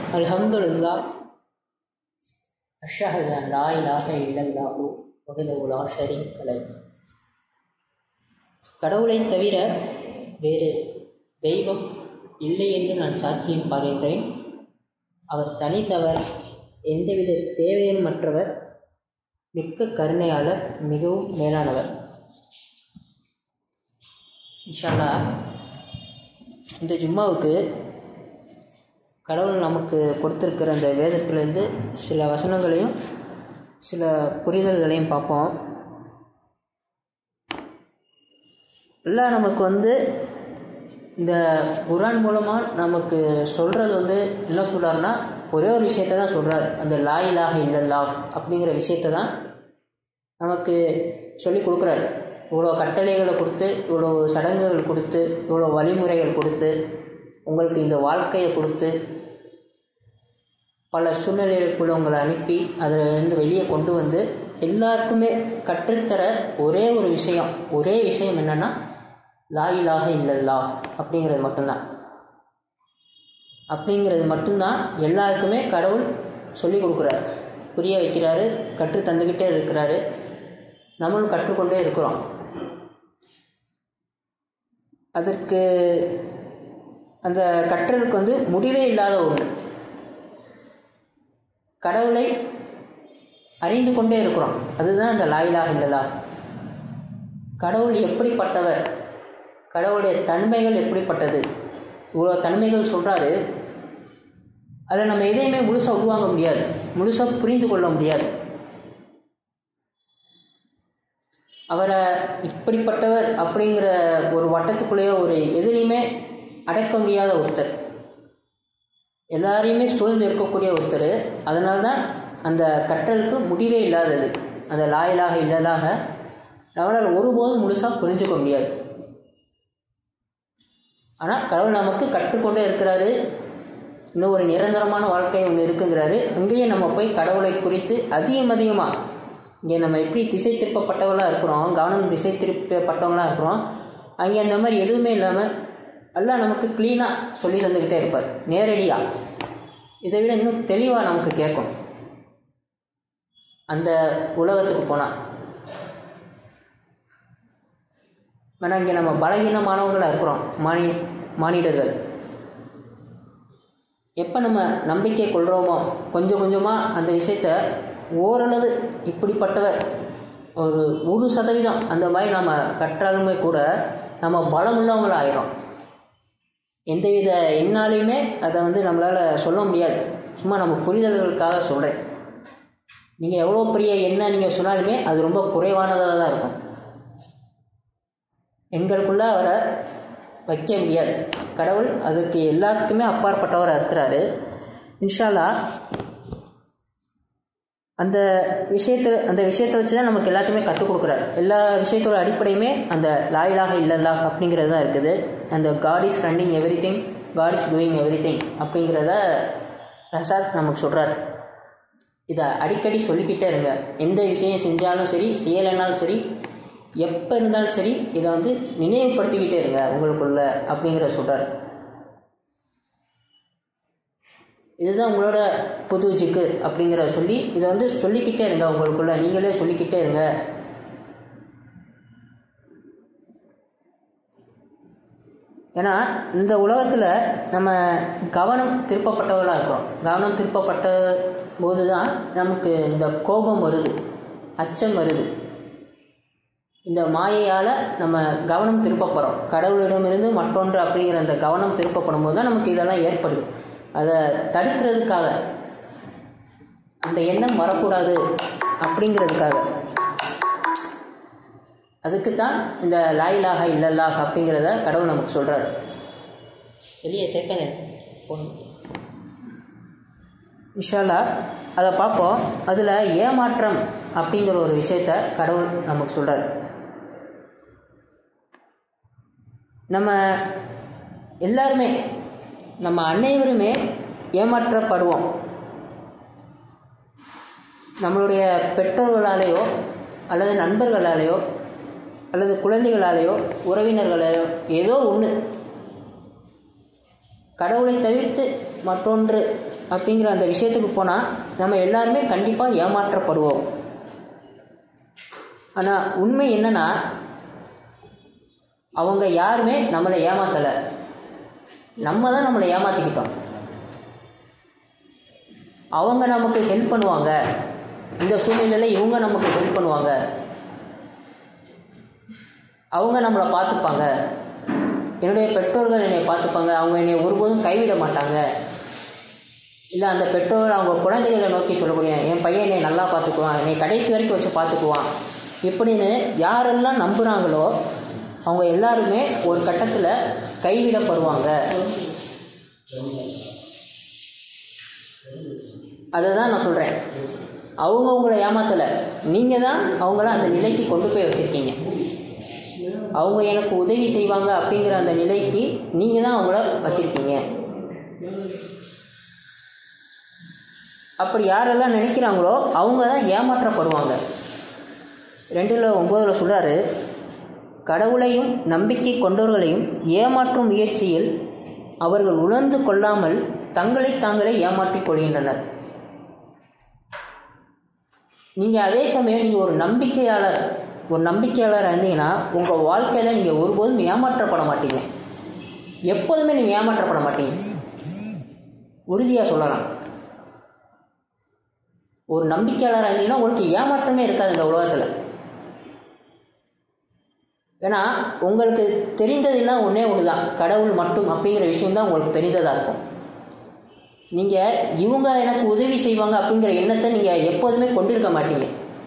அல்ஹம்துலில்லா அஷ்ஹது அன் லா இலாஹ இல்லல்லாஹு வஹ்தஹு லா ஷரீக்க லஹ் கடவுளை தவிர வேறு தெய்வம் இல்லை என்று நான் சாட்சியம் பாருகின்றேன் அவர் தனித்தவர் எந்தவித தேவையும் மற்றவர் மிக்க கருணையாளர் மிகவும் மேலானவர் இன்ஷால்லா இந்த ஜும்மாவுக்கு கடவுள் நமக்கு கொடுத்துருக்கிற அந்த வேதத்திலேருந்து சில வசனங்களையும் சில புரிதல்களையும் பார்ப்போம் எல்லாம் நமக்கு வந்து இந்த குரான் மூலமாக நமக்கு சொல்கிறது வந்து என்ன சொல்கிறாருன்னா ஒரே ஒரு விஷயத்த தான் சொல்கிறார் அந்த லாயிலாக இல்லல்லா அப்படிங்கிற விஷயத்த தான் நமக்கு சொல்லி கொடுக்குறாரு இவ்வளோ கட்டளைகளை கொடுத்து இவ்வளோ சடங்குகள் கொடுத்து இவ்வளோ வழிமுறைகள் கொடுத்து உங்களுக்கு இந்த வாழ்க்கையை கொடுத்து பல சூழ்நிலைகளுக்குள்ள உங்களை அனுப்பி அதிலிருந்து வெளியே கொண்டு வந்து எல்லாருக்குமே கற்றுத்தர ஒரே ஒரு விஷயம் ஒரே விஷயம் என்னென்னா லாயிலாக இல்லல்லா அப்படிங்கிறது மட்டும்தான் அப்படிங்கிறது மட்டும்தான் எல்லாருக்குமே கடவுள் சொல்லி கொடுக்குறாரு புரிய வைக்கிறாரு கற்று தந்துக்கிட்டே இருக்கிறாரு நம்மளும் கற்றுக்கொண்டே இருக்கிறோம் அதற்கு அந்த கற்றலுக்கு வந்து முடிவே இல்லாத ஒன்று கடவுளை அறிந்து கொண்டே இருக்கிறோம் அதுதான் அந்த லாயிலாக இல்லதா கடவுள் எப்படிப்பட்டவர் கடவுளுடைய தன்மைகள் எப்படிப்பட்டது இவ்வளோ தன்மைகள் சொல்கிறாரு அதில் நம்ம எதையுமே முழுசாக உருவாங்க முடியாது முழுசாக புரிந்து கொள்ள முடியாது அவரை இப்படிப்பட்டவர் அப்படிங்கிற ஒரு வட்டத்துக்குள்ளேயோ ஒரு எதுலேயுமே அடக்க முடியாத ஒருத்தர் எல்லாரையுமே சூழ்ந்து இருக்கக்கூடிய ஒருத்தர் அதனால தான் அந்த கற்றலுக்கு முடிவே இல்லாதது அந்த லாயலாக இல்லதாக நம்மளால் ஒருபோதும் முழுசாக புரிஞ்சுக்க முடியாது ஆனால் கடவுள் நமக்கு கற்றுக்கொண்டே இருக்கிறாரு இன்னும் ஒரு நிரந்தரமான வாழ்க்கை ஒன்று இருக்குங்கிறாரு அங்கேயே நம்ம போய் கடவுளை குறித்து அதிகம் அதிகமாக இங்கே நம்ம எப்படி திசை திருப்பப்பட்டவங்களாக இருக்கிறோம் கவனம் திசை திருப்பப்பட்டவங்களாக இருக்கிறோம் அங்கே அந்த மாதிரி எதுவுமே இல்லாமல் எல்லாம் நமக்கு க்ளீனாக சொல்லி தந்துக்கிட்டே இருப்பார் நேரடியாக இதை விட இன்னும் தெளிவாக நமக்கு கேட்கும் அந்த உலகத்துக்கு போனால் ஆனால் இங்கே நம்ம பலகீனமானவங்களாக இருக்கிறோம் மானி மானிடர்கள் எப்போ நம்ம நம்பிக்கை கொள்கிறோமோ கொஞ்சம் கொஞ்சமாக அந்த விஷயத்த ஓரளவு இப்படிப்பட்டவர் ஒரு ஒரு சதவீதம் அந்த மாதிரி நம்ம கற்றாலுமே கூட நம்ம பலமுள்ளவங்களாக ஆயிரும் எந்தவித என்னாலையுமே அதை வந்து நம்மளால் சொல்ல முடியாது சும்மா நம்ம புரிதல்களுக்காக சொல்கிறேன் நீங்கள் எவ்வளோ பெரிய என்ன நீங்கள் சொன்னாலுமே அது ரொம்ப குறைவானதாக தான் இருக்கும் எங்களுக்குள்ளே அவரை வைக்க முடியாது கடவுள் அதுக்கு எல்லாத்துக்குமே அப்பாற்பட்டவராக இருக்கிறாரு இன்ஷால்லா அந்த விஷயத்தை அந்த விஷயத்தை வச்சு தான் நமக்கு எல்லாத்தையுமே கற்றுக் கொடுக்குறாரு எல்லா விஷயத்தோட அடிப்படையுமே அந்த லாயிலாக இல்லல்லா அப்படிங்கிறது தான் இருக்குது அந்த God is running everything God is doing everything அப்படிங்கிறத ரசாத் நமக்கு சொல்கிறார் இதை அடிக்கடி சொல்லிக்கிட்டே இருங்க எந்த விஷயம் செஞ்சாலும் சரி செய்யலைனாலும் சரி எப்போ இருந்தாலும் சரி இதை வந்து நினைவுபடுத்திக்கிட்டே இருங்க உங்களுக்குள்ள அப்படிங்கிற சொல்கிறார் இதுதான் உங்களோட புது ஜிக்கர் அப்படிங்கிற சொல்லி இதை வந்து சொல்லிக்கிட்டே இருங்க உங்களுக்குள்ள நீங்களே சொல்லிக்கிட்டே இருங்க ஏன்னா இந்த உலகத்தில் நம்ம கவனம் திருப்பப்பட்டவர்களாக இருக்கிறோம் கவனம் திருப்பப்பட்ட போது தான் நமக்கு இந்த கோபம் வருது அச்சம் வருது இந்த மாயையால் நம்ம கவனம் திருப்பப்படுறோம் கடவுளிடமிருந்து மற்றொன்று அப்படிங்கிற அந்த கவனம் திருப்பப்படும் போது தான் நமக்கு இதெல்லாம் ஏற்படுது அதை தடுக்கிறதுக்காக அந்த எண்ணம் வரக்கூடாது அப்படிங்கிறதுக்காக அதுக்கு தான் இந்த லாயிலாக இல்லல்லாக அப்படிங்கிறத கடவுள் நமக்கு சொல்கிறார் வெளியே செகண்ட் ஃபோன் விஷாலா அதை பார்ப்போம் அதில் ஏமாற்றம் அப்படிங்கிற ஒரு விஷயத்த கடவுள் நமக்கு சொல்கிறார் நம்ம எல்லாருமே நம்ம அனைவருமே ஏமாற்றப்படுவோம் நம்மளுடைய பெற்றோர்களாலேயோ அல்லது நண்பர்களாலேயோ அல்லது குழந்தைகளாலேயோ உறவினர்களாலேயோ ஏதோ ஒன்று கடவுளை தவிர்த்து மற்றொன்று அப்படிங்கிற அந்த விஷயத்துக்கு போனால் நம்ம எல்லாருமே கண்டிப்பாக ஏமாற்றப்படுவோம் ஆனால் உண்மை என்னன்னா அவங்க யாருமே நம்மளை ஏமாத்தலை நம்ம தான் நம்மளை ஏமாற்றிக்கிட்டோம் அவங்க நமக்கு ஹெல்ப் பண்ணுவாங்க இந்த சூழ்நிலையில் இவங்க நமக்கு ஹெல்ப் பண்ணுவாங்க அவங்க நம்மளை பார்த்துப்பாங்க என்னுடைய பெற்றோர்கள் என்னை பார்த்துப்பாங்க அவங்க என்னை ஒருபோதும் கைவிட மாட்டாங்க இல்லை அந்த பெற்றோர் அவங்க குழந்தைகளை நோக்கி சொல்லக்கூடிய என் பையன் என்னை நல்லா பார்த்துக்குவான் என்னை கடைசி வரைக்கும் வச்சு பார்த்துக்குவான் இப்படின்னு யாரெல்லாம் நம்புகிறாங்களோ அவங்க எல்லாருமே ஒரு கட்டத்தில் கைவிடப்படுவாங்க அதை தான் நான் சொல்கிறேன் அவங்க உங்களை ஏமாத்தலை நீங்கள் தான் அவங்கள அந்த நிலைக்கு கொண்டு போய் வச்சுருக்கீங்க அவங்க எனக்கு உதவி செய்வாங்க அப்படிங்கிற அந்த நிலைக்கு நீங்கள் தான் அவங்கள வச்சுருக்கீங்க அப்படி யாரெல்லாம் நினைக்கிறாங்களோ அவங்க தான் ஏமாற்றப்படுவாங்க ரெண்டில் ஒம்போதில் சொல்கிறாரு கடவுளையும் நம்பிக்கை கொண்டவர்களையும் ஏமாற்றும் முயற்சியில் அவர்கள் உணர்ந்து கொள்ளாமல் தங்களை தாங்களே ஏமாற்றிக் கொள்கின்றனர் நீங்கள் அதே சமயம் நீங்கள் ஒரு நம்பிக்கையாளர் ஒரு நம்பிக்கையாளராக இருந்தீங்கன்னா உங்கள் வாழ்க்கையில் நீங்கள் ஒருபோதும் ஏமாற்றப்பட மாட்டீங்க எப்போதுமே நீங்கள் ஏமாற்றப்பட மாட்டீங்க உறுதியாக சொல்லலாம் ஒரு நம்பிக்கையாளராக இருந்தீங்கன்னா உங்களுக்கு ஏமாற்றமே இருக்காது இந்த உலகத்தில் ஏன்னா உங்களுக்கு தெரிந்ததெல்லாம் ஒன்றே ஒன்று தான் கடவுள் மட்டும் அப்படிங்கிற விஷயம் தான் உங்களுக்கு தெரிந்ததாக இருக்கும் நீங்கள் இவங்க எனக்கு உதவி செய்வாங்க அப்படிங்கிற எண்ணத்தை நீங்கள் எப்போதுமே கொண்டிருக்க மாட்டீங்க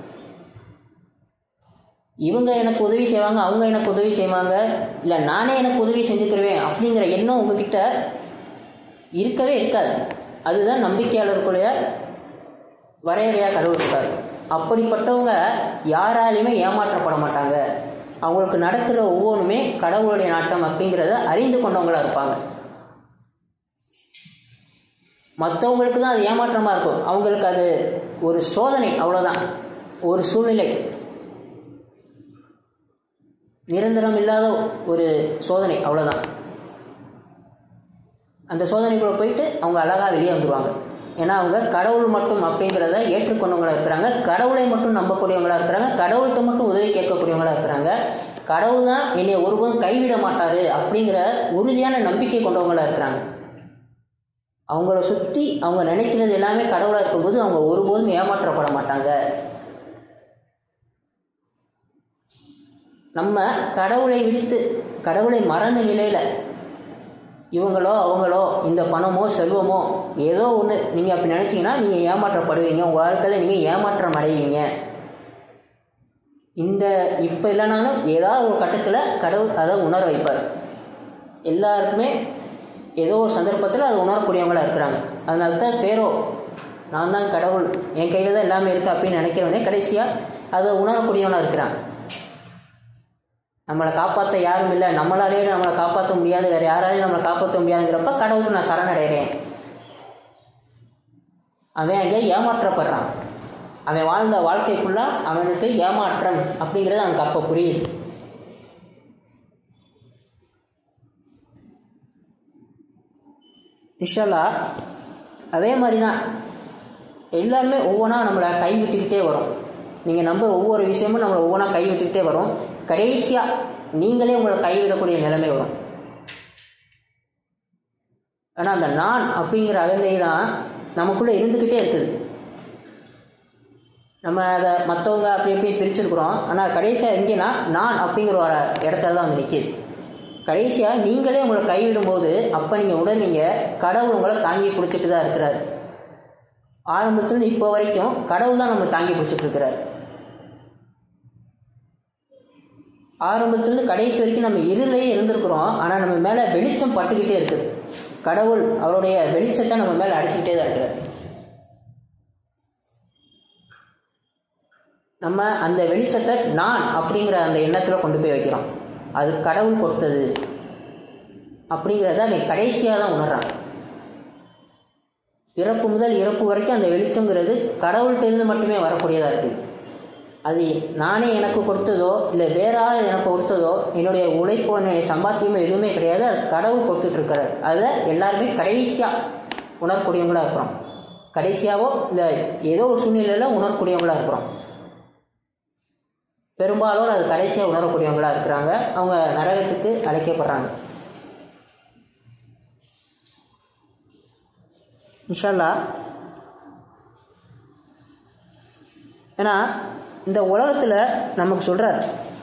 இவங்க எனக்கு உதவி செய்வாங்க அவங்க எனக்கு உதவி செய்வாங்க இல்லை நானே எனக்கு உதவி செஞ்சுக்கிருவேன் அப்படிங்கிற எண்ணம் உங்ககிட்ட இருக்கவே இருக்காது அதுதான் நம்பிக்கையாளருக்குடைய வரையறையாக கடவுள் இருக்கார் அப்படிப்பட்டவங்க யாராலையுமே ஏமாற்றப்பட மாட்டாங்க அவங்களுக்கு நடக்கிற ஒவ்வொன்றுமே கடவுளுடைய நாட்டம் அப்படிங்கிறத அறிந்து கொண்டவங்களாக இருப்பாங்க மற்றவங்களுக்கு தான் அது ஏமாற்றமாக இருக்கும் அவங்களுக்கு அது ஒரு சோதனை அவ்வளோதான் ஒரு சூழ்நிலை நிரந்தரம் இல்லாத ஒரு சோதனை அவ்வளோதான் அந்த சோதனைக்குள்ளே போயிட்டு அவங்க அழகாக வெளியே வந்துடுவாங்க ஏன்னா அவங்க கடவுள் மட்டும் அப்படிங்கிறத ஏற்றுக்கொண்டவங்களாக இருக்கிறாங்க கடவுளை மட்டும் நம்பக்கூடியவங்களாக இருக்கிறாங்க கடவுள்கிட்ட மட்டும் உதவி கேட்கக்கூடியவங்களாக இருக்கிறாங்க கடவுள் தான் என்னை ஒருபோதும் கைவிட மாட்டார் அப்படிங்கிற உறுதியான நம்பிக்கை கொண்டவங்களாக இருக்கிறாங்க அவங்கள சுற்றி அவங்க நினைக்கிறது எல்லாமே கடவுளாக இருக்கும்போது அவங்க ஒருபோதும் ஏமாற்றப்பட மாட்டாங்க நம்ம கடவுளை விடுத்து கடவுளை மறந்த நிலையில் இவங்களோ அவங்களோ இந்த பணமோ செல்வமோ ஏதோ ஒன்று நீங்கள் அப்படி நினச்சிங்கன்னா நீங்கள் ஏமாற்றப்படுவீங்க உங்கள் வாழ்க்கையில் நீங்கள் ஏமாற்றம் அடைவீங்க இந்த இப்போ இல்லைனாலும் ஏதாவது ஒரு கட்டத்தில் கடவுள் அதை உணர வைப்பார் எல்லாருக்குமே ஏதோ ஒரு சந்தர்ப்பத்தில் அதை உணரக்கூடியவங்களாக இருக்கிறாங்க அதனால தான் ஃபேரோ நான் தான் கடவுள் என் கையில் தான் எல்லாமே இருக்குது அப்படின்னு நினைக்கிறவனே கடைசியாக அதை உணரக்கூடியவனாக இருக்கிறான் நம்மளை காப்பாற்ற யாரும் இல்லை நம்மளாலேயே நம்மளை காப்பாற்ற முடியாது வேறு யாராலையும் நம்மளை காப்பாற்ற முடியாதுங்கிறப்ப கடவுளுக்கு நான் சரணடைகிறேன் அவன் அங்கே ஏமாற்றப்படுறான் அவன் வாழ்ந்த வாழ்க்கை ஃபுல்லாக அவனுக்கு ஏமாற்றம் அப்படிங்கிறது அவனுக்கு அப்போ புரியுது இன்ஷால்லா அதே மாதிரி தான் எல்லாருமே ஒவ்வொன்றா நம்மளை கைவிட்டுக்கிட்டே வரும் நீங்கள் நம்புற ஒவ்வொரு விஷயமும் நம்மளை ஒவ்வொன்றா கைவிட்டுக்கிட்டே வரும் கடைசியாக நீங்களே உங்களை கைவிடக்கூடிய நிலைமை வரும் ஆனால் அந்த நான் அப்படிங்கிற அகந்தை தான் நமக்குள்ளே இருந்துக்கிட்டே இருக்குது நம்ம அதை மற்றவங்க அப்படி எப்படி பிரிச்சிருக்கிறோம் ஆனால் கடைசியாக எங்கேனா நான் அப்படிங்கிற ஒரு இடத்துல தான் வந்து நிற்கிது கடைசியாக நீங்களே உங்களை கைவிடும்போது அப்போ நீங்கள் உணர்வீங்க கடவுள் உங்களை தாங்கி பிடிச்சிட்டு தான் இருக்கிறார் ஆரம்பத்துலேருந்து இப்போ வரைக்கும் கடவுள் தான் நம்மளை தாங்கி பிடிச்சிட்டு இருக்கிறார் ஆரம்பத்துலேருந்து கடைசி வரைக்கும் நம்ம இருளையே இருந்திருக்கிறோம் ஆனால் நம்ம மேலே வெளிச்சம் பட்டுக்கிட்டே இருக்குது கடவுள் அவருடைய வெளிச்சத்தை நம்ம மேலே அடிச்சுக்கிட்டே தான் இருக்கிறார் நம்ம அந்த வெளிச்சத்தை நான் அப்படிங்கிற அந்த எண்ணத்தில் கொண்டு போய் வைக்கிறோம் அது கடவுள் கொடுத்தது அப்படிங்கிறத அவன் கடைசியாக தான் உணர்றான் பிறப்பு முதல் இறப்பு வரைக்கும் அந்த வெளிச்சங்கிறது கடவுள்கிட்டேருந்து மட்டுமே வரக்கூடியதாக இருக்குது அது நானே எனக்கு கொடுத்ததோ இல்லை வேற ஆள் எனக்கு கொடுத்ததோ என்னுடைய உழைப்போ என்னுடைய சம்பாத்தியமோ எதுவுமே கிடையாது அது கடவுள் கொடுத்துட்ருக்கிறார் அதை எல்லாருமே கடைசியாக உணரக்கூடியவங்களாக இருக்கிறோம் கடைசியாவோ இல்லை ஏதோ ஒரு சூழ்நிலையில் உணரக்கூடியவங்களாக இருக்கிறோம் பெரும்பாலோர் அது கடைசியாக உணரக்கூடியவங்களாக இருக்கிறாங்க அவங்க நரகத்துக்கு அழைக்கப்படுறாங்க இன்ஷல்லா ஏன்னா இந்த உலகத்தில் நமக்கு சொல்கிறார்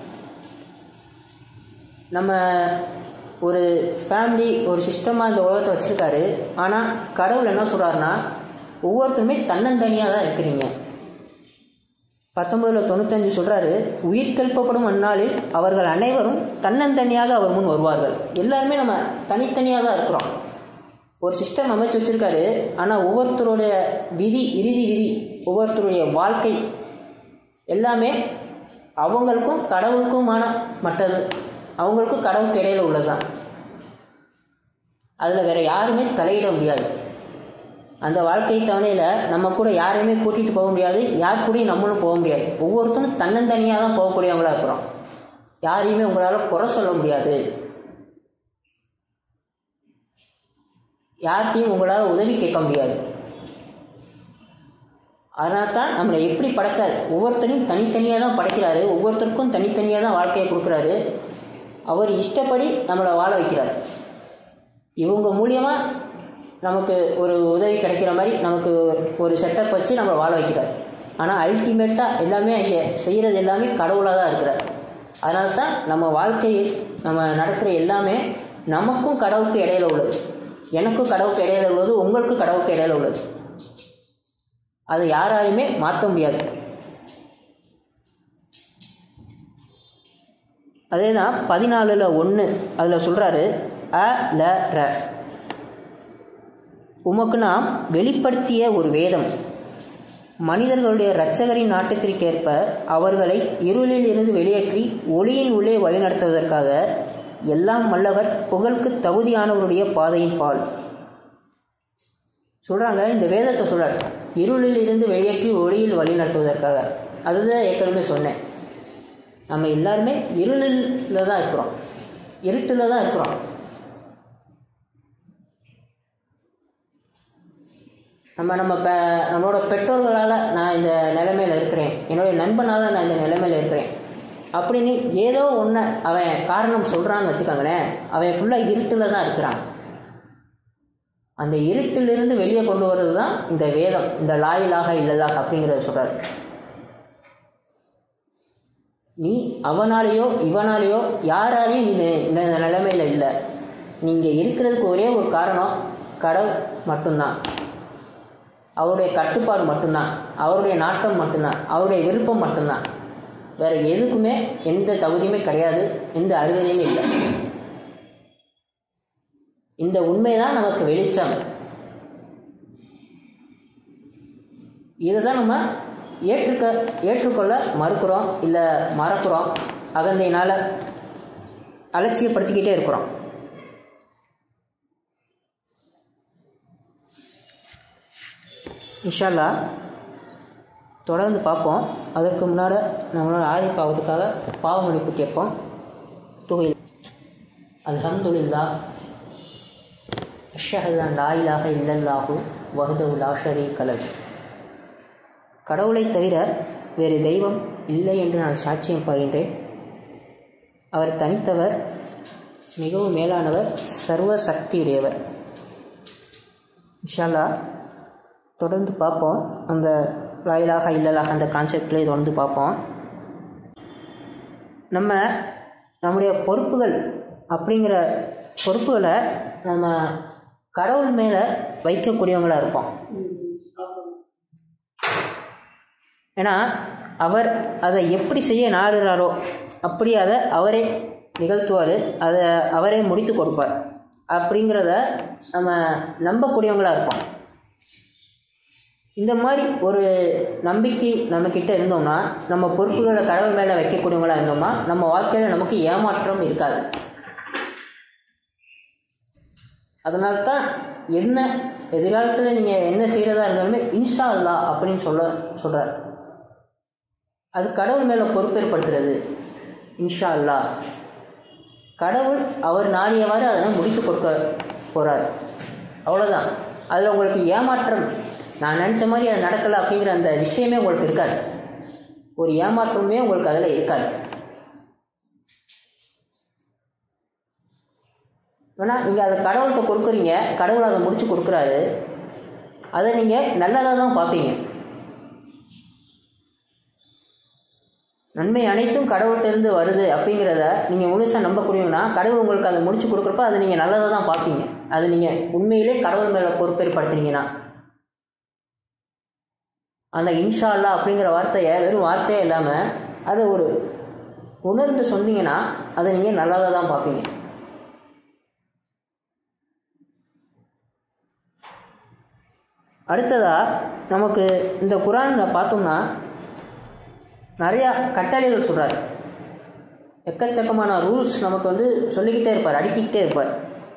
நம்ம ஒரு ஃபேமிலி ஒரு சிஸ்டமாக இந்த உலகத்தை வச்சுருக்காரு ஆனால் கடவுள் என்ன சொல்கிறாருன்னா ஒவ்வொருத்தருமே தன்னந்தனியாக தான் இருக்கிறீங்க பத்தொன்பதில் தொண்ணூத்தஞ்சு சொல்கிறாரு உயிர் தெல்ப்பப்படும் அந்நாளில் அவர்கள் அனைவரும் தன்னந்தனியாக அவர் முன் வருவார்கள் எல்லாருமே நம்ம தனித்தனியாக தான் இருக்கிறோம் ஒரு சிஸ்டம் அமைச்சு வச்சுருக்காரு ஆனால் ஒவ்வொருத்தருடைய விதி இறுதி விதி ஒவ்வொருத்தருடைய வாழ்க்கை எல்லாமே அவங்களுக்கும் கடவுளுக்குமான மற்றது அவங்களுக்கும் கடவுளுக்கு இடையில உள்ளதுதான் அதில் வேற யாருமே தலையிட முடியாது அந்த வாழ்க்கை தவணையில் நம்ம கூட யாரையுமே கூட்டிகிட்டு போக முடியாது யார் கூடயும் நம்மளும் போக முடியாது ஒவ்வொருத்தரும் தன்னந்தனியாக தான் போகக்கூடியவங்களா இருக்கிறோம் யாரையுமே உங்களால் குறை சொல்ல முடியாது யார்கிட்டையும் உங்களால் உதவி கேட்க முடியாது அதனால தான் நம்மளை எப்படி படைச்சாரு ஒவ்வொருத்தரையும் தனித்தனியாக தான் படைக்கிறாரு ஒவ்வொருத்தருக்கும் தனித்தனியாக தான் வாழ்க்கையை கொடுக்குறாரு அவர் இஷ்டப்படி நம்மளை வாழ வைக்கிறார் இவங்க மூலியமாக நமக்கு ஒரு உதவி கிடைக்கிற மாதிரி நமக்கு ஒரு செட்டப் வச்சு நம்மளை வாழ வைக்கிறார் ஆனால் அல்டிமேட்டாக எல்லாமே இங்கே செய்கிறது எல்லாமே கடவுளாக தான் இருக்கிறார் அதனால தான் நம்ம வாழ்க்கையில் நம்ம நடக்கிற எல்லாமே நமக்கும் கடவுளுக்கு இடையில உள்ளது எனக்கும் கடவுளுக்கு இடையில உள்ளது உங்களுக்கும் கடவுளுக்கு இடையில உள்ளது அதை யாராலையுமே மாற்ற முடியாது அதே தான் பதினாலில் ஒன்று அதில் சொல்கிறாரு அ ல ர உமக்கு நாம் வெளிப்படுத்திய ஒரு வேதம் மனிதர்களுடைய இரட்சகரின் நாட்டத்திற்கேற்ப அவர்களை இருளில் இருந்து வெளியேற்றி ஒளியின் உள்ளே வழிநடத்துவதற்காக எல்லாம் வல்லவர் புகழுக்கு தகுதியானவருடைய பாதையின் பால் சொல்கிறாங்க இந்த வேதத்தை சொல்கிறார் இருளில் இருந்து வெளியேற்றி ஒளியில் வழி நடத்துவதற்காக அதுதான் ஏற்கனவே சொன்னேன் நம்ம எல்லாருமே இருளில் தான் இருக்கிறோம் இருட்டில் தான் இருக்கிறோம் நம்ம நம்ம பெ நம்மளோட பெற்றோர்களால் நான் இந்த நிலைமையில் இருக்கிறேன் என்னுடைய நண்பனால் நான் இந்த நிலைமையில் இருக்கிறேன் அப்படின்னு ஏதோ ஒன்று அவன் காரணம் சொல்கிறான்னு வச்சுக்கோங்களேன் அவன் ஃபுல்லாக இருட்டில் தான் இருக்கிறான் அந்த இருட்டிலிருந்து வெளியே கொண்டு வர்றது தான் இந்த வேதம் இந்த லாயிலாக இல்லதா அப்படிங்கிறத சொல்கிறார் நீ அவனாலேயோ இவனாலேயோ யாராலையும் நீ இந்த இந்த நிலைமையில் இல்லை நீங்கள் இருக்கிறதுக்கு ஒரே ஒரு காரணம் கடவுள் மட்டும்தான் அவருடைய கட்டுப்பாடு மட்டும்தான் அவருடைய நாட்டம் மட்டும்தான் அவருடைய விருப்பம் மட்டும்தான் வேற எதுக்குமே எந்த தகுதியுமே கிடையாது எந்த அருகதையுமே இல்லை இந்த உண்மைதான் நமக்கு வெளிச்சம் இதை தான் நம்ம ஏற்றுக்க ஏற்றுக்கொள்ள மறுக்கிறோம் இல்லை மறக்கிறோம் அகந்தையினால் அலட்சியப்படுத்திக்கிட்டே இருக்கிறோம் இன்ஷால்லா தொடர்ந்து பார்ப்போம் அதற்கு முன்னால் நம்மளோட ஆதி பாவத்துக்காக பாவ மன்னிப்பு கேட்போம் தொகையில் அல்ஹம்துலில்லா அஷ்ஹது அன் லா இலாஹ இல்லல்லாஹு வஹ்தஹு லா ஷரீக லஹ் கடவுளை தவிர வேறு தெய்வம் இல்லை என்று நான் சாட்சியம் பகின்றேன் அவர் தனித்தவர் மிகவும் மேலானவர் சர்வ சக்தியுடையவர் இன்ஷால்லா தொடர்ந்து பார்ப்போம் அந்த லாயிலாக இல்லலாக அந்த கான்செப்டில் தொடர்ந்து பார்ப்போம் நம்ம நம்முடைய பொறுப்புகள் அப்படிங்கிற பொறுப்புகளை நம்ம கடவுள் மேலே வைக்கக்கூடியவங்களாக இருப்போம் ஏன்னா அவர் அதை எப்படி செய்ய நாடுறாரோ அப்படி அதை அவரே நிகழ்த்துவார் அதை அவரே முடித்து கொடுப்பார் அப்படிங்கிறத நம்ம நம்பக்கூடியவங்களாக இருப்போம் இந்த மாதிரி ஒரு நம்பிக்கை நம்மக்கிட்ட இருந்தோம்னா நம்ம பொறுப்புகளை கடவுள் மேலே வைக்கக்கூடியவங்களா இருந்தோம்னா நம்ம வாழ்க்கையில் நமக்கு ஏமாற்றம் இருக்காது அதனால தான் என்ன எதிர்காலத்தில் நீங்கள் என்ன செய்கிறதா இருந்தாலுமே இன்ஷா அல்லா அப்படின்னு சொல்ல சொல்கிறார் அது கடவுள் மேலே பொறுப்பேற்படுத்துறது இன்ஷா அல்லா கடவுள் அவர் நாடியவாறு அதனை முடித்து கொடுக்க போகிறார் அவ்வளோதான் அதில் உங்களுக்கு ஏமாற்றம் நான் நினச்ச மாதிரி அது நடக்கலை அப்படிங்கிற அந்த விஷயமே உங்களுக்கு இருக்காது ஒரு ஏமாற்றமே உங்களுக்கு அதில் இருக்காது ஏன்னா நீங்கள் அதை கடவுள்கிட்ட கொடுக்குறீங்க கடவுள் அதை முடிச்சு கொடுக்குறாரு அதை நீங்கள் நல்லதாக தான் பார்ப்பீங்க நன்மை அனைத்தும் கடவுள்கிட்ட இருந்து வருது அப்படிங்கிறத நீங்கள் முழுசாக நம்பக்கூடியவங்கன்னா கடவுள் உங்களுக்கு அதை முடிச்சு கொடுக்குறப்ப அதை நீங்கள் நல்லதாக தான் பார்ப்பீங்க அது நீங்கள் உண்மையிலே கடவுள் மேலே பொறுப்பேற்படுத்துனீங்கன்னா அந்த இன்ஷா அல்லா அப்படிங்கிற வார்த்தையை வெறும் வார்த்தையே இல்லாமல் அதை ஒரு உணர்ந்து சொன்னீங்கன்னா அதை நீங்கள் நல்லதாக தான் பார்ப்பீங்க அடுத்ததாக நமக்கு இந்த குரானில் பார்த்தோம்னா நிறையா கட்டளைகள் சொல்கிறார் எக்கச்சக்கமான ரூல்ஸ் நமக்கு வந்து சொல்லிக்கிட்டே இருப்பார் அடுக்கிக்கிட்டே இருப்பார்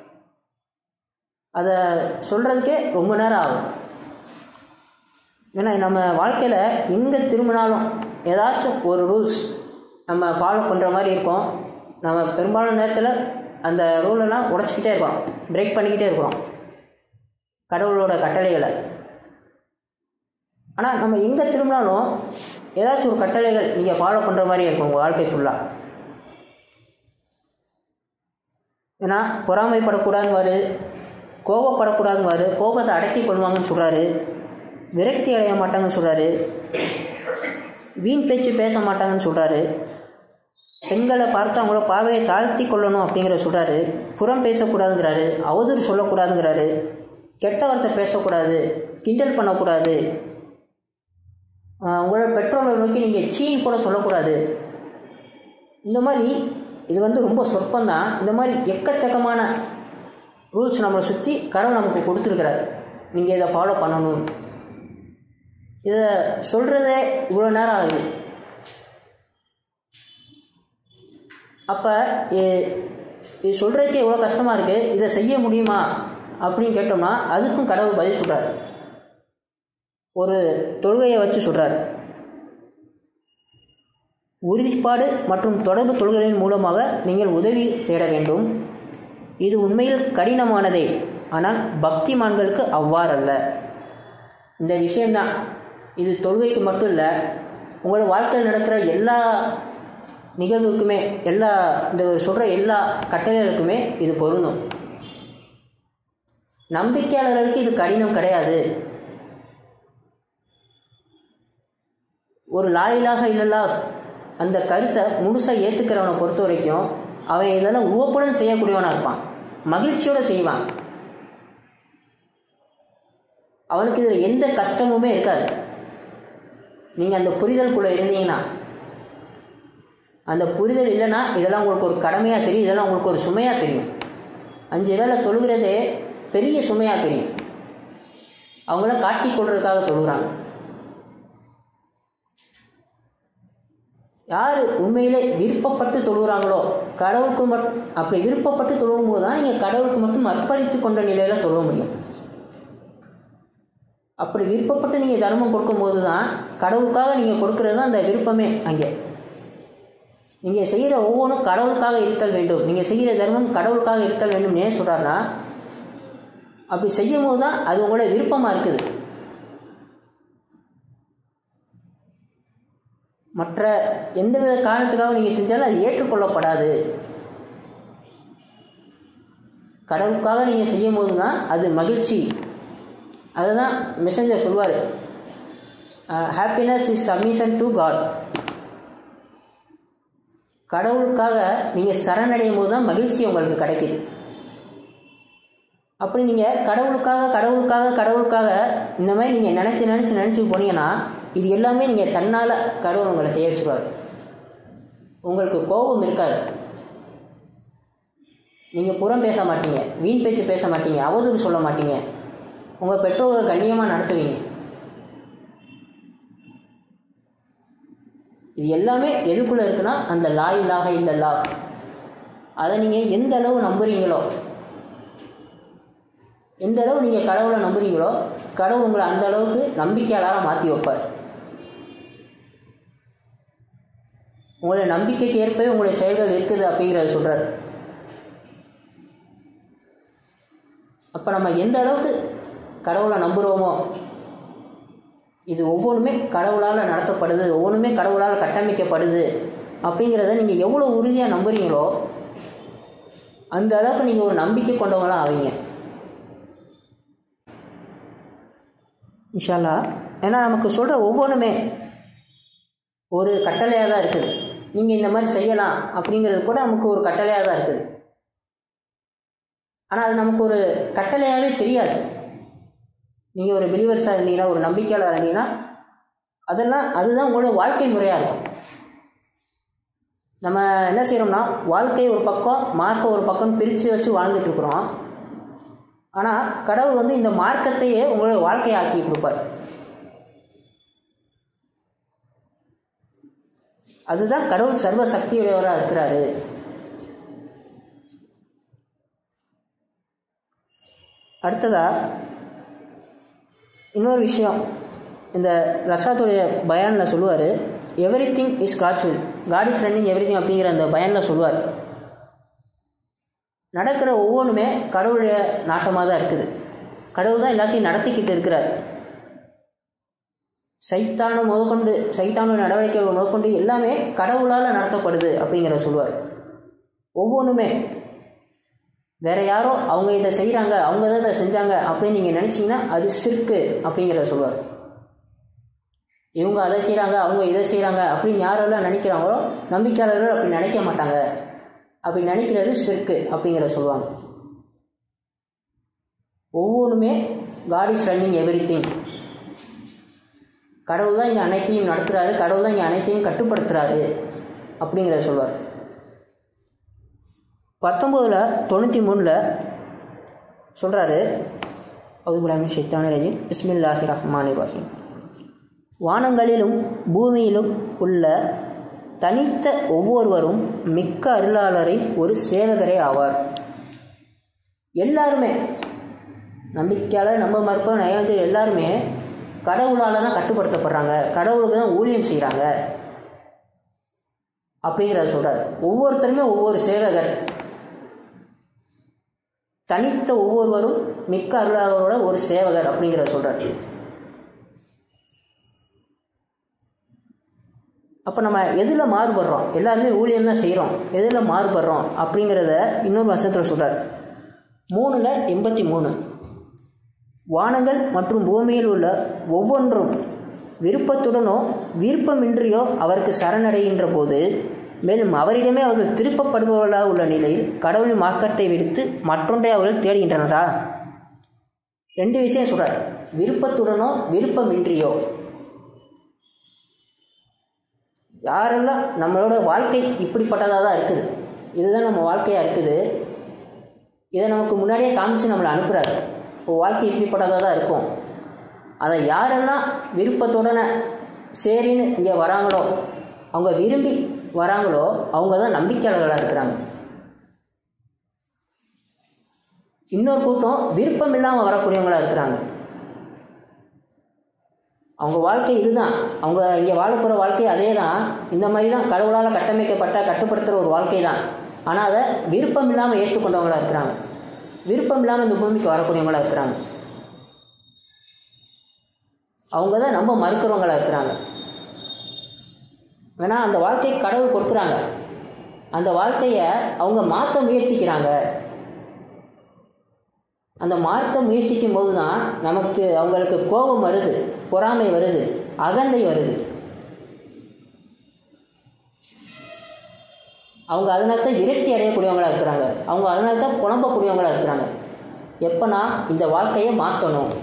அதை சொல்கிறதுக்கே ரொம்ப நேரம் ஆகும் ஏன்னா நம்ம வாழ்க்கையில் எங்கே திரும்பினாலும் ஏதாச்சும் ஒரு ரூல்ஸ் நம்ம ஃபாலோ பண்ணுற மாதிரி இருக்கும் நம்ம பெரும்பாலான நேரத்தில் அந்த ரூலெல்லாம் உடச்சிக்கிட்டே இருக்கோம் பிரேக் பண்ணிக்கிட்டே இருக்கிறோம் கடவுளோட கட்டளைகளை ஆனால் நம்ம எங்கே திரும்பினாலும் ஏதாச்சும் ஒரு கட்டளைகள் நீங்கள் ஃபாலோ பண்ணுற மாதிரி இருக்கும் உங்கள் வாழ்க்கை ஃபுல்லாக ஏன்னா பொறாமைப்படக்கூடாதுன்னு கோபப்படக்கூடாதுன்னு கோபத்தை அடக்கி கொள்வாங்கன்னு சொல்கிறாரு விரக்தி அடைய மாட்டாங்கன்னு சொல்கிறாரு வீண் பேச்சு பேச மாட்டாங்கன்னு சொல்கிறாரு பெண்களை பார்த்து அவங்கள பார்வையை தாழ்த்தி கொள்ளணும் அப்படிங்கிற சொல்கிறாரு புறம் பேசக்கூடாதுங்கிறாரு அவதூறு சொல்லக்கூடாதுங்கிறாரு கெட்ட வார்த்தை பேசக்கூடாது கிண்டல் பண்ணக்கூடாது உங்களோட பெற்றோரை நோக்கி நீங்கள் சீன் கூட சொல்லக்கூடாது இந்த மாதிரி இது வந்து ரொம்ப சொற்பந்தான் இந்த மாதிரி எக்கச்சக்கமான ரூல்ஸ் நம்மளை சுற்றி கடவுள் நமக்கு கொடுத்துருக்கிறார் நீங்கள் இதை ஃபாலோ பண்ணணும் இதை சொல்கிறதே இவ்வளோ நேரம் ஆகுது அப்போ இது சொல்கிறதுக்கே இவ்வளோ கஷ்டமாக இருக்குது இதை செய்ய முடியுமா அப்படின்னு கேட்டோம்னா அதுக்கும் கடவுள் பதில் சொல்கிறார் ஒரு தொழுகையை வச்சு சொல்கிறார் உறுதிப்பாடு மற்றும் தொடர்பு தொழுகைகளின் மூலமாக நீங்கள் உதவி தேட வேண்டும் இது உண்மையில் கடினமானதே ஆனால் பக்திமான்களுக்கு அவ்வாறல்ல இந்த விஷயம்தான் இது தொழுகைக்கு மட்டும் இல்லை உங்களோட வாழ்க்கையில் நடக்கிற எல்லா நிகழ்வுக்குமே எல்லா இந்த சொல்கிற எல்லா கட்டளைகளுக்குமே இது பொருந்தும் நம்பிக்கையாளர்களுக்கு இது கடினம் கிடையாது ஒரு லாயிலாக இல்லல்லா அந்த கருத்தை முழுசாக ஏற்றுக்கிறவனை பொறுத்த வரைக்கும் அவன் இதெல்லாம் உவப்புடன் செய்யக்கூடியவனாக இருப்பான் மகிழ்ச்சியோடு செய்வான் அவனுக்கு இதில் எந்த கஷ்டமுமே இருக்காது நீங்கள் அந்த புரிதலுக்குள்ளே இருந்தீங்கன்னா அந்த புரிதல் இல்லைன்னா இதெல்லாம் உங்களுக்கு ஒரு கடமையாக தெரியும் இதெல்லாம் உங்களுக்கு ஒரு சுமையாக தெரியும் அஞ்சு வேளை தொழுகிறதே பெரிய சுமையாக தெரியும் அவங்கள காட்டி கொள்றதுக்காக தொழுகிறாங்க யார் உண்மையிலே விருப்பப்பட்டு தொழுகிறாங்களோ கடவுளுக்கு மட் அப்படி விருப்பப்பட்டு தொழுவும் போது தான் நீங்கள் கடவுளுக்கு மட்டும் அர்ப்பணித்து கொண்ட நிலையில் தொழுவ முடியும் அப்படி விருப்பப்பட்டு நீங்கள் தர்மம் கொடுக்கும்போது தான் கடவுளுக்காக நீங்கள் கொடுக்கறது தான் அந்த விருப்பமே அங்கே நீங்கள் செய்கிற ஒவ்வொன்றும் கடவுளுக்காக இருத்தல் வேண்டும் நீங்கள் செய்கிற தர்மம் கடவுளுக்காக இருத்தல் வேண்டும் ஏன் சொல்கிறாருன்னா அப்படி செய்யும் போது தான் அது உங்களோட விருப்பமாக இருக்குது மற்ற எந்தவித காரணத்துக்காக நீங்கள் செஞ்சாலும் அது ஏற்றுக்கொள்ளப்படாது கடவுளுக்காக நீங்கள் செய்யும் போது தான் அது மகிழ்ச்சி அதுதான் மெசஞ்சர் சொல்வார் happiness is submission to God கடவுளுக்காக நீங்கள் சரணடையும் போது தான் மகிழ்ச்சி உங்களுக்கு கிடைக்கிது அப்படி நீங்கள் கடவுளுக்காக கடவுளுக்காக கடவுளுக்காக இந்த மாதிரி நீங்கள் நினச்சி நினச்சி நினச்சி போனீங்கன்னா இது எல்லாமே நீங்கள் தன்னால் கடவுள் உங்களை செய்ய வச்சுருவார் உங்களுக்கு கோபம் இருக்காது நீங்கள் புறம் பேச மாட்டீங்க வீண் பேச்சு பேச மாட்டீங்க அவதூறு சொல்ல மாட்டீங்க உங்கள் பெற்றோர்கள் கண்ணியமாக நடத்துவீங்க இது எல்லாமே எதுக்குள்ளே இருக்குன்னா அந்த லா இல்லாக இல்லல்லா அதை நீங்கள் எந்த அளவு நம்புறீங்களோ எந்த அளவு நீங்கள் கடவுளை நம்புறீங்களோ கடவுள் உங்களை அந்த அளவுக்கு நம்பிக்கையாளராக மாற்றி வைப்பார் உங்களுடைய நம்பிக்கைக்கு ஏற்பவே உங்களுடைய செயல்கள் இருக்குது அப்படிங்கிறத சொல்கிறார் அப்போ நம்ம எந்த அளவுக்கு கடவுளை நம்புகிறோமோ இது ஒவ்வொன்றுமே கடவுளால் நடத்தப்படுது ஒவ்வொன்றுமே கடவுளால் கட்டமைக்கப்படுது அப்படிங்கிறத நீங்கள் எவ்வளோ உறுதியாக நம்புறீங்களோ அந்த அளவுக்கு நீங்கள் ஒரு நம்பிக்கை கொண்டவங்களாம் ஆவீங்க இன்ஷால்லா ஏன்னா நமக்கு சொல்கிற ஒவ்வொன்றுமே ஒரு கட்டளையாக தான் இருக்குது நீங்கள் இந்த மாதிரி செய்யலாம் அப்படிங்கிறது கூட நமக்கு ஒரு கட்டளையாக தான் இருக்குது ஆனால் அது நமக்கு ஒரு கட்டளையாகவே தெரியாது நீங்கள் ஒரு பிலிவர்ஸாக இருந்தீங்கன்னா ஒரு நம்பிக்கையாளர் இருந்தீங்கன்னா அதெல்லாம் அதுதான் உங்களோட வாழ்க்கை முறையாக இருக்கும் நம்ம என்ன செய்கிறோம்னா வாழ்க்கை ஒரு பக்கம் மார்க்கை ஒரு பக்கம் பிரித்து வச்சு வாழ்ந்துட்டுருக்குறோம் ஆனால் கடவுள் வந்து இந்த மார்க்கத்தையே உங்களோட வாழ்க்கையை ஆக்கி கொடுப்பார் அதுதான் கடவுள் சர்வ சக்தியுடையவராக இருக்கிறாரு அடுத்ததா இன்னொரு விஷயம் இந்த ரஷாத்துடைய பயானில் சொல்லுவார் everything is God's will God is running everything அப்படிங்கிற அந்த பயானில் சொல்லுவார் நடக்கிற ஒவ்வொன்றுமே கடவுளுடைய நாட்டமாக தான் இருக்குது கடவுள் தான் எல்லாத்தையும் நடத்திக்கிட்டு இருக்கிறார் சைத்தான முதற்கொண்டு சைத்தானுடைய நடவடிக்கைகள் முதற்கொண்டு எல்லாமே கடவுளால் நடத்தப்படுது அப்படிங்கிற சொல்லுவார் ஒவ்வொன்றுமே வேற யாரோ அவங்க இதை செய்கிறாங்க அவங்க தான் இதை செஞ்சாங்க அப்படின்னு நீங்கள் நினச்சிங்கன்னா அது சிற்கு அப்படிங்கிறத சொல்லுவார் இவங்க அதை செய்கிறாங்க அவங்க இதை செய்கிறாங்க அப்படின்னு யாரெல்லாம் நினைக்கிறாங்களோ நம்பிக்கையாளர்கள் அப்படி நினைக்க மாட்டாங்க அப்படி நினைக்கிறது சிற்கு அப்படிங்கிற சொல்லுவாங்க ஒவ்வொன்றுமே God is running everything கடவுள் தான் இங்கே அனைத்தையும் நடத்துகிறாரு கடவுள் தான் இங்கே அனைத்தையும் கட்டுப்படுத்துகிறாரு அப்படிங்கிறத சொல்வார் பத்தொம்போதில் தொண்ணூற்றி மூணில் சொல்கிறாரு அவுதுபுலாமி ஷைத்தான ரஜீம் பிஸ்மில்லாஹி ரஹ்மான் ரஹீம் வானங்களிலும் பூமியிலும் உள்ள தனித்த ஒவ்வொருவரும் மிக்க அருளாளரின் ஒரு சேவகரே ஆவார் எல்லாருமே நம்பிக்கையாளர் நம்ப மறுப்ப நயந்து எல்லாருமே கடவுளால் தான் கட்டுப்படுத்தப்படுறாங்க கடவுளுக்கு தான் ஊழியம் செய்கிறாங்க அப்படிங்கிறத சொல்கிறார் ஒவ்வொருத்தருமே ஒவ்வொரு சேவகர் தனித்த ஒவ்வொருவரும் மிக்க அருளாளரோட ஒரு சேவகர் அப்படிங்கிறத சொல்கிறார் அப்போ நம்ம எதில் மாறுபடுறோம் எல்லாருமே ஊழியம் தான் செய்கிறோம் எதில் மாறுபடுறோம் அப்படிங்கிறத இன்னொரு வருஷத்தில் சொல்கிறார் மூணில் எண்பத்தி மூணு வானங்கள் மற்றும் பூமியில் உள்ள ஒவ்வொன்றும் விருப்பத்துடனோ விருப்பமின்றியோ அவருக்கு சரணடைகின்ற போது மேலும் அவரிடமே அவர்கள் திருப்பப்படுபவர்களாக உள்ள நிலையில் கடவுளின் மார்க்கத்தை விடுத்து மற்றொன்றை அவர்கள் தேடுகின்றனரா ரெண்டு விஷயம் சொல்கிறார் விருப்பத்துடனோ விருப்பமின்றியோ யாரெல்லாம் நம்மளோட வாழ்க்கை இப்படிப்பட்டதாக தான் இருக்குது இதுதான் நம்ம வாழ்க்கையாக இருக்குது இதை நமக்கு முன்னாடியே காமிச்சு நம்மளை அனுப்புகிறாரு இப்போ வாழ்க்கை இப்படிப்பட்டதாக தான் இருக்கும் அதை யாரெல்லாம் விருப்பத்துடனே சரின்னு இங்கே வராங்களோ அவங்க விரும்பி வராங்களோ அவங்க தான் நம்பிக்கையாளர்களாக இருக்கிறாங்க இன்னொரு கூட்டம் விருப்பம் இல்லாமல் வரக்கூடியவங்களாக இருக்கிறாங்க அவங்க வாழ்க்கை இதுதான் அவங்க இங்கே வாழப்போகிற வாழ்க்கை அதே தான் இந்த மாதிரி தான் கடவுளால் கட்டமைக்கப்பட்ட கட்டுப்படுத்துகிற ஒரு வாழ்க்கை தான் ஆனால் அதை விருப்பம் இல்லாமல் ஏற்றுக்கொண்டவங்களாக இருக்கிறாங்க விருப்பம் இல்லாமல் இந்த பூமிக்கு வரக்கூடியவங்களாக இருக்கிறாங்க அவங்க தான் நம்ம மறுக்கிறவங்களாக இருக்கிறாங்க வேணா அந்த வாழ்க்கையை கடவுள் கொடுக்குறாங்க அந்த வாழ்க்கையை அவங்க மாற்ற முயற்சிக்கிறாங்க அந்த மாற்ற முயற்சிக்கும் போது தான் நமக்கு அவங்களுக்கு கோபம் வருது பொறாமை வருது அகந்தை வருது அவங்க அதனால தான் விரக்தி அடையக்கூடியவங்களாக இருக்கிறாங்க அவங்க அதனால தான் புலம்பக்கூடியவங்களாக இருக்கிறாங்க எப்போனா இந்த வாழ்க்கையை மாற்றணும்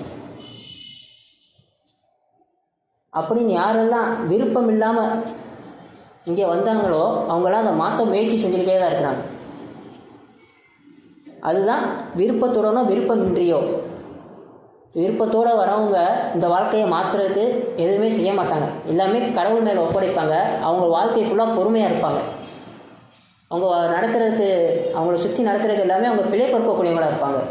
அப்படின்னு யாரெல்லாம் விருப்பம் இல்லாமல் இங்கே வந்தாங்களோ அவங்களாம் அதை மாற்ற முயற்சி செஞ்சுக்கிட்டே தான் இருக்கிறாங்க அதுதான் விருப்பத்துடனோ விருப்பமின்றியோ விருப்பத்தோடு வரவங்க இந்த வாழ்க்கையை மாற்றுறதுக்கு எதுவுமே செய்ய மாட்டாங்க எல்லாமே கடவுள் மேலே ஒப்படைப்பாங்க அவங்க வாழ்க்கை ஃபுல்லாக பொறுமையாக இருப்பாங்க அவங்க நடக்கிறதுக்கு அவங்கள சுற்றி நடத்துறதுக்கு எல்லாமே அவங்க பிழை பொறுக்கக்கூடியவங்களாக இருப்பாங்க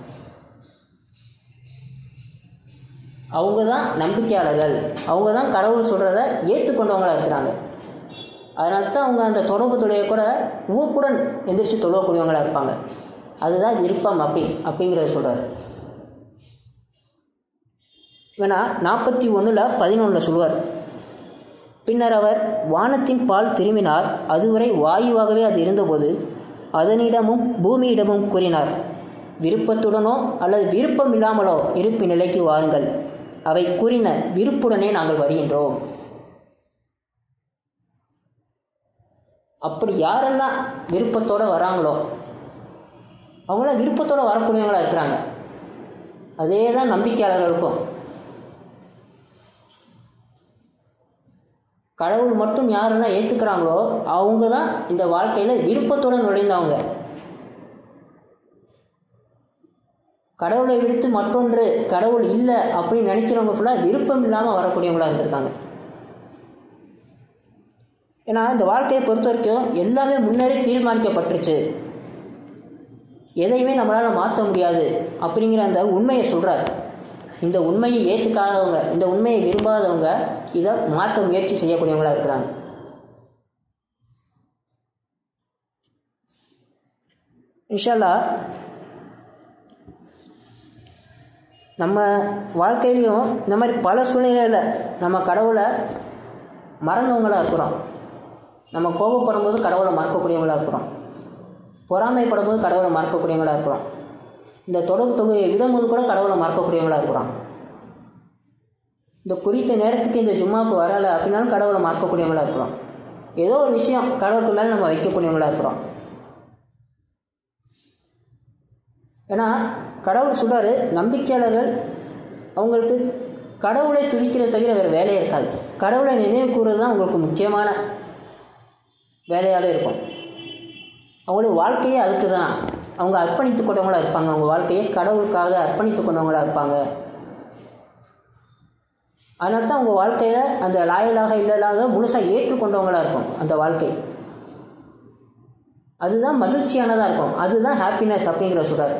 அவங்க தான் நம்பிக்கையாளர்கள் அவங்க தான் கடவுள் சொல்கிறத ஏற்றுக்கொண்டவங்களாக இருக்கிறாங்க அதனால தான் அவங்க அந்த தொடர்பு தொழிலை கூட உவப்புடன் எந்திரிச்சு தொழுவக்கூடியவங்களாக இருப்பாங்க அதுதான் விருப்பம் அப்படி அப்படிங்கிறத சொல்கிறார் வேணா நாற்பத்தி ஒன்றில் பதினொன்றில் சொல்லுவார் பின்னர் அவர் வானத்தின் பால் திரும்பினார் அதுவரை வாயுவாகவே அது இருந்தபோது அதனிடமும் பூமியிடமும் கூறினார் விருப்பத்துடனோ அல்லது விருப்பம் இல்லாமலோ இருப்பு நிலைக்கு வாருங்கள் அவை கூறின விருப்புடனே நாங்கள் வருகின்றோம் அப்படி யாரெல்லாம் விருப்பத்தோடு வராங்களோ அவங்களாம் விருப்பத்தோடு வரக்கூடியவங்களாக இருக்கிறாங்க அதே தான் நம்பிக்கையாளர்களுக்கும் கடவுள் மட்டும் யாரெல்லாம் ஏற்றுக்கிறாங்களோ அவங்க தான் இந்த வாழ்க்கையில் விருப்பத்தோடு நுழைந்தவங்க கடவுளை விடுத்து மற்றொன்று கடவுள் இல்லை அப்படின்னு நினைக்கிறவங்க ஃபுல்லாக விருப்பம் இல்லாமல் வரக்கூடியவங்களாக இருந்திருக்காங்க ஏன்னா இந்த வாழ்க்கையை பொறுத்த வரைக்கும் எல்லாமே முன்னரே தீர்மானிக்கப்பட்டுருச்சு எதையுமே நம்மளால் மாற்ற முடியாது அப்படிங்கிற அந்த உண்மையை சொல்கிறார் இந்த உண்மையை ஏற்றுக்காதவங்க இந்த உண்மையை விரும்பாதவங்க இதை மாற்ற முயற்சி செய்யக்கூடியவங்களாக இருக்கிறாங்க இன்ஷால்லா நம்ம வாழ்க்கையிலையும் இந்த மாதிரி பல சூழ்நிலையில் நம்ம கடவுளை மறந்தவங்களாக இருக்கிறோம் நம்ம கோபப்படும் போது கடவுளை மறக்கக்கூடியவங்களாக இருக்கிறோம் பொறாமைப்படும் போது கடவுளை மறக்கக்கூடியவங்களாக இருக்கிறோம் இந்த தொடர்பு தொகையை விடும்போது கூட கடவுளை மறக்கக்கூடியவங்களாக இருக்கிறோம் இந்த குறித்த நேரத்துக்கு இந்த ஜும்மாவுக்கு வரலை அப்படின்னாலும் கடவுளை மறக்கக்கூடியவங்களாக இருக்கிறோம் ஏதோ ஒரு விஷயம் கடவுளுக்கு மேலே நம்ம வைக்கக்கூடியவங்களாக இருக்கிறோம் ஏன்னா கடவுள் சொல்கிறாரு நம்பிக்கையாளர்கள் அவங்களுக்கு கடவுளை துதிக்கிறத தவிர வேறு வேலையே இருக்காது கடவுளை நினைவு கூறுறது தான் உங்களுக்கு முக்கியமான வேலையாகவே இருக்கும் அவங்களுடைய வாழ்க்கையே அதுக்கு தான் அவங்க அர்ப்பணித்து கொண்டவங்களாக இருப்பாங்க அவங்க வாழ்க்கையை கடவுளுக்காக அர்ப்பணித்து கொண்டவங்களாக இருப்பாங்க அதனால தான் அவங்க வாழ்க்கையில் அந்த லாயலாக இல்லலாக முழுசாக ஏற்றுக்கொண்டவங்களாக இருக்கும் அந்த வாழ்க்கை அதுதான் மகிழ்ச்சியானதாக இருக்கும் அதுதான் ஹாப்பினஸ் அப்படிங்கிற சொல்கிறார்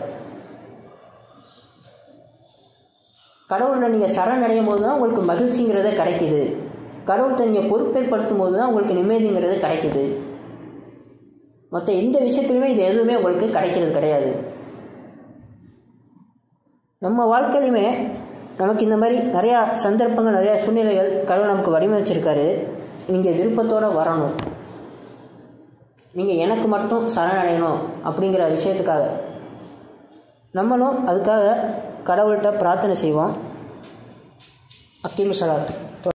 கடவுளில் நீங்கள் சரணடையும் போது தான் உங்களுக்கு மகிழ்ச்சிங்கிறத கிடைக்கிது கடவுள்கிட்ட நீங்கள் பொறுப்பேற்படுத்தும் போது தான் உங்களுக்கு நிம்மதிங்கிறது கிடைக்கிது மற்ற எந்த விஷயத்துலையுமே இது எதுவுமே உங்களுக்கு கிடைக்கிறது கிடையாது நம்ம வாழ்க்கையிலுமே நமக்கு இந்த மாதிரி நிறையா சந்தர்ப்பங்கள் நிறையா சூழ்நிலைகள் கடவுள் நமக்கு வடிவமைச்சிருக்காரு நீங்கள் விருப்பத்தோடு வரணும் நீங்கள் எனக்கு மட்டும் சரணடையணும் அப்படிங்கிற விஷயத்துக்காக நம்மளும் அதுக்காக கடவுள்கிட்ட பிரார்த்தனை செய்வோம் அக்கீமு சலாத்